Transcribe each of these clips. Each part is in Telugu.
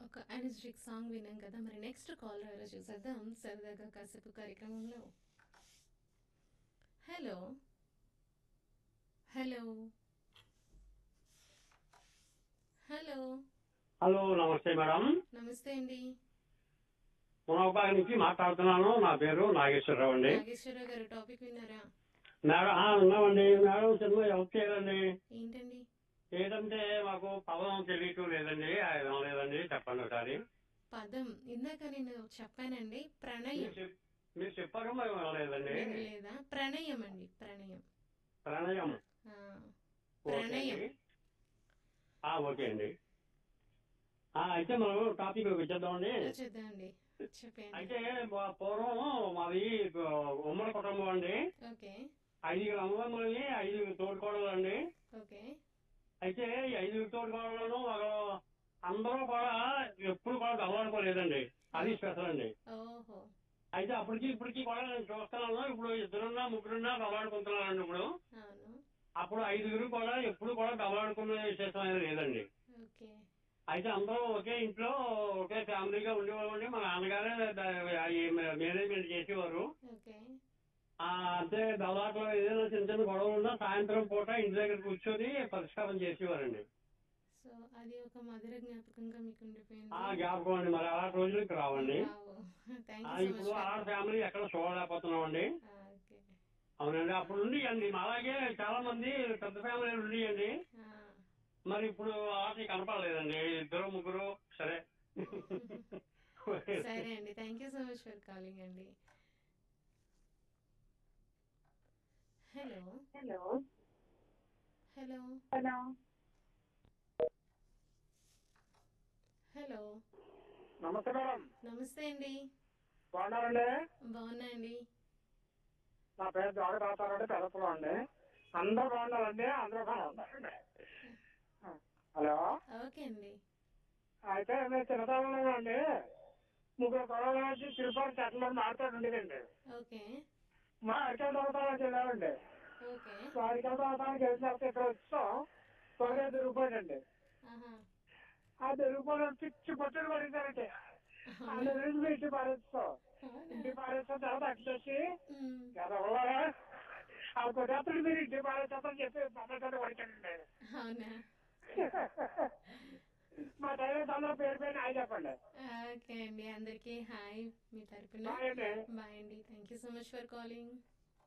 ఒక ఎనర్జెటిక్ సాంగ్ విన్నాం కదా మరి నెక్స్ట్ కాల్ ఎవరో చూసేద్దాం సరదాగా కాసేపు కార్యక్రమంలో హలో హలో హలో హలో నమస్తే మేడం నమస్తే అండి మునగబాగ్ నుంచి మాట్లాడుతున్నాను నా పేరు నాగేశ్వరరావు అండి నాగేశ్వరరావు గారు టాపిక్ విన్నారా మేడం ఆ, ఉన్నామండి మేడం చిన్న హెల్ప్ చేయాలండి ఏంటండి ఏంటంటే మాకు పదం తెలియటం లేదండి అది ఏం లేదండి చెప్పండి ఒకసారి పదం ఇందాక నేను చెప్పానండి ప్రణయం మీరు చెప్- మీరు చెప్పారు మరి ఏం లేదండి లేదా ప్రణయం అండి ప్రణయం ప్రణయం ఆ, ఓకే ప్రణయం అండి. ఆ, ఓకే అండి ఆ, అయితే మనం టాపిక్ వచ్చేద్దామండి చూద్దామండి చెప్పండి అయితే మా పూర్వం మాది ఉమ్మడి కుటుంబం అండి ఓకే ఐదుగురు అమ్మమ్మల్ని ఐదుగురు తోడుకోవడం అండి ఓకే అయితే ఈ ఐదుగురు తోడుకోవడంలో వాళ్ళు అందరూ కూడా ఎప్పుడు కూడా గమనించుకోలేదండి అది స్పెషల్ అండి ఓహో అయితే అప్పటికి ఇప్పటికి కూడా నేను చూస్తున్నాను ఇప్పుడు ఇద్దరున్నా ముగ్గురున్నా గమలాడుకుంటున్నానండి ఇప్పుడు అవును అప్పుడు ఐదుగురు కూడా ఎప్పుడు కూడా గమలాడుకునే విశేషం అనేది లేదండి ఓకే అయితే అందరూ ఒకే ఇంట్లో ఒకే ఫ్యామిలీగా ఉండేవాళ్ళండి మా నాన్నగారే ద- ఈ మేనేజ్మెంట్ చేసేవారు ఓకే ఆ, అంతే దళాట్లో ఏదైనా చిన్న చిన్న గొడవలు ఉన్నా సాయంత్రం పూట ఇంటి దగ్గర కూర్చొని పరిష్కారం చేసేవారండి సో అది ఒక మధుర జ్ఞాపకంగా మీకు ఉండిపోయింది ఆ జ్ఞాపకం అండి మరి అలాంటి రోజులకి రావండి థ్యాంక్ ఆ, యూ సో ఇప్పుడు ఆ మచ్ ఫ్యామిలీ ఎక్కడ చూడలేకపోతున్నాం అండి ఓకే అవునండి అప్పుడు ఉండియండి అలాగే చాలా మంది పెద్ద ఫ్యామిలీలు ఉండియండి మరి ఇప్పుడు అలాంటి కనపడలేదండి ఇద్దరు ముగ్గురు సరే సరే అండి thank you so much for calling అండి hello hello hello hello hello నమస్తే మేడం నమస్తే అండి బాగున్నారండి బాగున్నా అండి నా పేరు జోగ తాతారండి పెదపులం అండి అందరూ బాగున్నారండి అందరూ బాగున్నారండి హలో ఓకే అండి అయితే మేము చిన్నతనంలో అండి ముగ్గురు కొడవలు వచ్చి తిరుపతి చెట్లు మాట్లాడి ఉండేదండి ఓకే మా అరికల దొరకడానికి వెళ్ళామండి ఓకే సో అరికల దొరకడానికి వెళ్ళిన తర్వాత ఇక్కడ వచ్చాం త్వరగా తిరిగిపోయాడండి ఆహా ఆ తిరిగిపోయిన పిచ్చి పొట్టులు పడిందండి అన్ని రోజులు ఇంటి పారేస్తాం ఇంటి పారేస్తాం తర్వాత అట్లొచ్చి మ్మ్. ఎదవలారా ఆ కొట్టేస్తాడు మీరు ఇంటి పారేస్తామని చెప్పి పక్కన పడిచాడండి అవునా మా టైలర్స్ అందరూ పేరు పేరు హాయ్ చెప్పండి ఓకే అండి అందరికీ హాయ్ మీ తరపున బాయ్ అండి బాయ్ అండి thank you so much for calling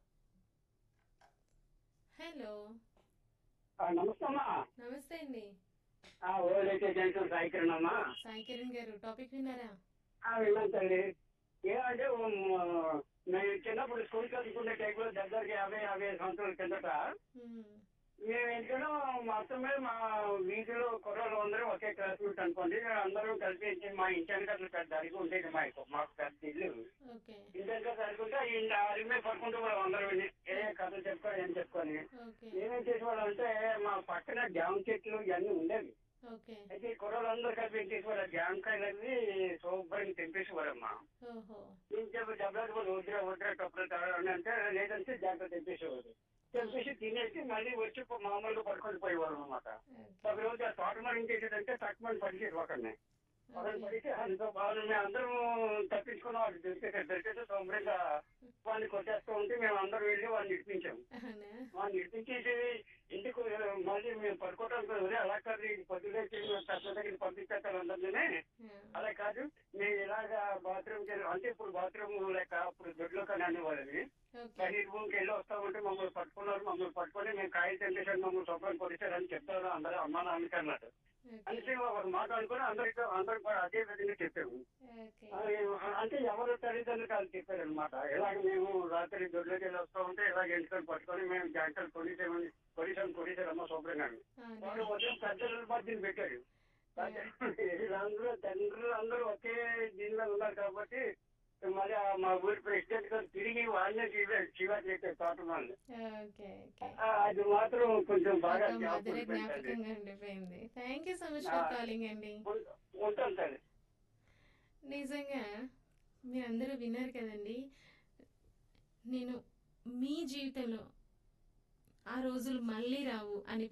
hello నమస్తే అమ్మా నమస్తే అండి ఓల్డ్ ఏజ్ జంక్షన్ సాయికిరణ్ అమ్మా సాయి కిరణ్ గారు టాపిక్ విన్నారా విన్నాను తల్లి ఏమంటే ఉమ్, నేను చిన్నప్పుడు స్కూల్ చదువుకునే టైంలో దగ్గరికి యాభై యాభై ఐదు సంవత్సరాల కిందట మ్మ్. మేము ఎందుకంటే మొత్తం మీద మా వీధిలో కుర్రలు అందరూ ఒకే క్లాస్మేట్ అనుకోండి అందరూ కలిసి మా ఇంటి వెనకాల పెద్ద అడిగి ఉండేది మా ఇక- మాకు పెద్ద ఇల్లు ఓకే ఇంటి వెనక సరుకుంటే ఈ అడిగి మీద పడుకుంటూ పోయాం అందరూ వెళ్ళి ఏ కథలు చెప్పుకొని ఏం చెప్పుకొని ఓకే ఏమేం చేసేవాళ్ళం అంటే మా పక్కన జామ చెట్లు ఇవన్నీ ఉండేవి ఓకే అయితే ఈ కుర్రలు అందరూ కలిసి ఏం చేసేవారు జామకాయలన్నీ శుభ్రంగా తెంపేసేవారమ్మా ఓహో నేను చెప్పి డబ్బులు కూడా వద్దురా వద్దురా టప్పులు తగలని అంటే లేదంటే జాగ్రత్త తెంపేసేవారు తెంపేసి తినేసి మళ్ళీ వచ్చి పో- మామూలుగా పడుకొని పోయేవారు అనమాట ఓకే ఒక రోజు ఆ తోటమారి ఏం చేసేదంటే తక్కువని పడిచేది ఒకరిని ఒకరిని ఓకే పడితే అంత బాగా మేము అందరం తప్పించుకున్నాం వాడు దొరికే దొరికితే శుభ్రంగా వాడిని కొట్టేస్తూ ఉంటే మేము అందరం వెళ్ళి వాడిని ఇడిపించాం అవునా వాడిని ఇడిపించేసి ఇంటికి మళ్ళీ మేము పడుకోవడానికి ఒరే అలా కాదు ఇది పొద్దులేసి తక్కువ దగ్గర పంపించేస్తాను అందరినీ ఆ, అలా కాదు మేము ఇలాగా బాత్రూమ్ అంటే ఇప్పుడు బాత్రూమ్ లేక అప్పుడు దొడ్లో కానీ అనేవాళ్ళని ఓకే పన్నీర్ రూమ్కి వెళ్ళి వస్తామంటే మమ్మల్ని పట్టుకున్నారు మమ్మల్ని పట్టుకొని మేము కాయలు తెంపేసాడు మమ్మల్ని శుభ్రం కొడిచారని చెప్తారు అందరూ అమ్మ నాన్నకి అన్నట్టు ఓకే అంటే ఒక మాట అనుకుని అందరికీ అందరికి కూడా అదే విధంగా చెప్పాము ఓకే ఆ, అంటే ఎవరు తల్లిదండ్రులు కాదు చెప్పారు అనమాట ఇలాగ మేము రాత్రి దొడ్లోకి వెళ్ళి వస్తా ఉంటే ఇలాగ ఎంటుకొని పట్టుకొని మేము గంటలు కొడిసామని కొడిసాం కొడిసారు అమ్మ శుభ్రంగా అవునా వాళ్ళు ఉదయం పెద్దల మధ్యన పెట్టారు వీళ్ళందరూ తండ్రులు అందరూ ఒకే దీనిలో ఉన్నారు కాబట్టి మళ్ళీ ఆ మా ఊరి ప్రెసిడెంట్ గారు తిరిగి వాళ్ళనే శివ చేసే తోట వాళ్ళు ఓకే ఓకే ఆ, అది మాత్రం కొంచెం బాగా ఒక మధుర జ్ఞాపకం పెట్టండి. జ్ఞాపకంగా ఉండిపోయింది thank you so much for ఆ. కాలింగ్ అండి ఉం- ఉంటాను సార్ నిజంగా మీరందరూ విన్నారు కదండి నేను మీ జీవితంలో ఆ రోజులు మళ్ళీ రావు అని